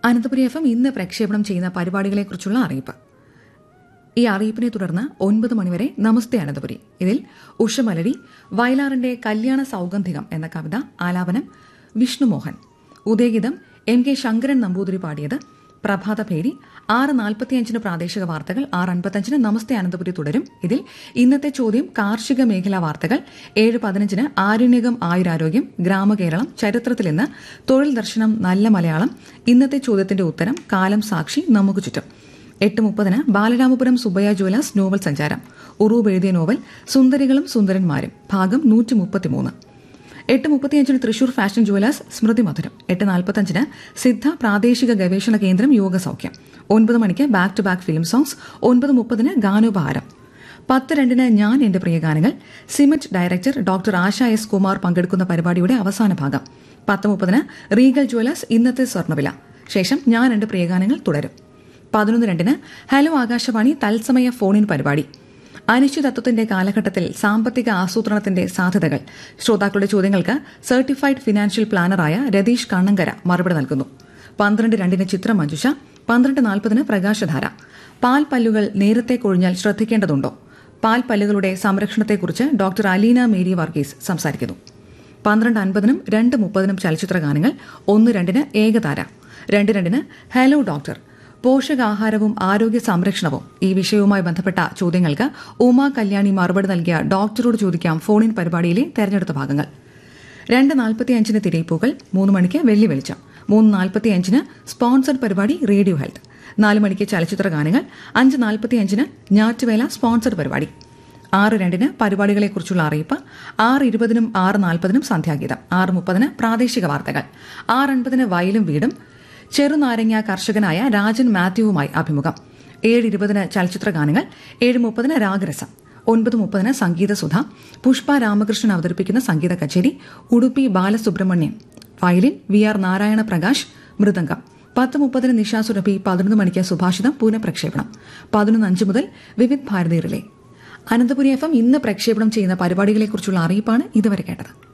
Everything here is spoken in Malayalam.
അനന്തപുരി എഫ് എം ഇന്ന് പ്രക്ഷേപണം ചെയ്യുന്ന പരിപാടികളെക്കുറിച്ചുള്ള അറിയിപ്പ് ഈ അറിയിപ്പിനെ തുടർന്ന് ഒൻപത് മണിവരെ നമസ്തേ അനന്തപുരി ഇതിൽ ഉഷമലരി വയലാറിന്റെ കല്യാണ സൗഗന്ധികം എന്ന കവിത ആലാപനം വിഷ്ണുമോഹൻ ഉദയഗീതം എം കെ ശങ്കരൻ നമ്പൂതിരി പാടിയത് പ്രഭാതഭേരി ആറ് നാൽപ്പത്തിയഞ്ചിന് പ്രാദേശിക വാർത്തകൾ ആറ് അൻപത്തഞ്ചിന് നമസ്തേ അനന്തപുരി തുടരും ഇതിൽ ഇന്നത്തെ ചോദ്യം കാർഷിക മേഖലാ വാർത്തകൾ ഏഴ് പതിനഞ്ചിന് ആരുണ്യകം ആയുരാരോഗ്യം ഗ്രാമകേരളം ചരിത്രത്തിൽ ഇന്ന് തൊഴിൽ ദർശനം നല്ല മലയാളം ഇന്നത്തെ ചോദ്യത്തിന്റെ ഉത്തരം കാലം സാക്ഷി നമുക്ക് ചുറ്റും എട്ട് മുപ്പതിന് ബാലരാമപുരം സുബയ്യ ജ്വല്ലേഴ്സ് നോവൽ സഞ്ചാരം ഉറൂബ് എഴുതിയ നോവൽ സുന്ദരികളും സുന്ദരന്മാരും ഭാഗം നൂറ്റി മുപ്പത്തിമൂന്ന് എട്ട് മുപ്പത്തിയഞ്ചിന് തൃശൂർ ഫാഷൻ ജുവലേഴ്സ് സ്മൃതി മധുരം എട്ട് നാൽപ്പത്തഞ്ചിന് സിദ്ധ പ്രാദേശിക ഗവേഷണ കേന്ദ്രം യോഗസൗഖ്യം ഒൻപത് മണിക്ക് back to back film songs ഒൻപത് മുപ്പതിന് ഗാനോപഹാരം പത്ത് രണ്ടിന് ഞാൻ എന്റെ പ്രിയഗാനങ്ങൾ SIMET director doctor Asha S Kumar പങ്കെടുക്കുന്ന പരിപാടിയുടെ അവസാന ഭാഗം പത്ത് മുപ്പതിന് റീഗൽ ജുവലേഴ്സ് ഇന്നത്തെ സ്വർണ്ണവില ശേഷം ഞാൻ എന്റെ പ്രിയഗാനങ്ങൾ തുടരും പതിനൊന്ന് രണ്ടിന് ഹലോ ആകാശവാണി തത്സമയ ഫോണിൻ പരിപാടി അനിശ്ചിതത്വത്തിന്റെ കാലഘട്ടത്തിൽ സാമ്പത്തിക ആസൂത്രണത്തിന്റെ സാധ്യതകൾ ശ്രോതാക്കളുടെ ചോദ്യങ്ങൾക്ക് സർട്ടിഫൈഡ് ഫിനാൻഷ്യൽ പ്ലാനറായ രതീഷ് കണ്ണങ്കര മറുപടി നൽകുന്നു പന്ത്രണ്ട് രണ്ടിന് ചിത്രം മഞ്ജുഷ പന്ത്രണ്ട് നാൽപ്പതിന് പ്രകാശധാര പാൽ പല്ലുകൾ നേരത്തെ കൊഴിഞ്ഞാൽ ശ്രദ്ധിക്കേണ്ടതുണ്ടോ പാൽ പല്ലുകളുടെ സംരക്ഷണത്തെക്കുറിച്ച് ഡോക്ടർ അലീന മേരി വർഗീസ് സംസാരിക്കുന്നു പന്ത്രണ്ട് അൻപതിനും രണ്ട് മുപ്പതിനും ചലച്ചിത്ര ഗാനങ്ങൾ ഒന്ന് രണ്ടിന് ഏകതാര രണ്ട് രണ്ടിന് ഹലോ ഡോക്ടർ പോഷകാഹാരവും ആരോഗ്യ സംരക്ഷണവും ഈ വിഷയവുമായി ബന്ധപ്പെട്ട ചോദ്യങ്ങൾക്ക് ഉമാ കല്യാണി മറുപടി നൽകിയ ഡോക്ടറോട് ചോദിക്കാം ഫോണിൻ പരിപാടിയിലെ തെരഞ്ഞെടുത്ത ഭാഗങ്ങൾ രണ്ട് നാൽപ്പത്തിയഞ്ചിന് തിരയിപ്പൂകൾ മൂന്ന് മണിക്ക് വെള്ളി വെളിച്ചം മൂന്ന് നാൽപ്പത്തിയഞ്ചിന് സ്പോൺസർഡ് പരിപാടി റേഡിയോ ഹെൽത്ത് നാല് മണിക്ക് ചലച്ചിത്ര ഗാനങ്ങൾ അഞ്ച് നാൽപ്പത്തിയഞ്ചിന് ഞാറ്റുവേല സ്പോൺസർഡ് പരിപാടി ആറ് രണ്ടിന് പരിപാടികളെക്കുറിച്ചുള്ള അറിയിപ്പ് ആറ് ഇരുപതിനും ആറ് നാൽപ്പതിനും സന്ധ്യാഗീതം ആറ് മുപ്പതിന് പ്രാദേശിക വാർത്തകൾ ആറ് അൻപതിന് വയലും വീടും ചെറുനാരങ്ങ കർഷകനായ രാജൻ മാത്യുവുമായി അഭിമുഖം ഏഴ് ഇരുപതിന് ചലച്ചിത്ര ഗാനങ്ങൾ ഏഴ് മുപ്പതിന് രാഗരസം ഒൻപത് മുപ്പതിന് സംഗീതസുധ പുഷ്പ രാമകൃഷ്ണൻ അവതരിപ്പിക്കുന്ന സംഗീത കച്ചേരി Udupi Balasubramanian violin V R Narayana Prakash mridangam പത്ത് മുപ്പതിന് നിഷാ സുരഭി പതിനൊന്ന് മണിക്ക് സുഭാഷിതം പുനഃപ്രക്ഷേപണം പതിനൊന്ന് അഞ്ച് മുതൽ Vividh Bharati relay Ananthapuri F M ഇന്ന് പ്രക്ഷേപണം ചെയ്യുന്ന പരിപാടികളെക്കുറിച്ചുള്ള അറിയിപ്പാണ് ഇതുവരെ കേട്ടത്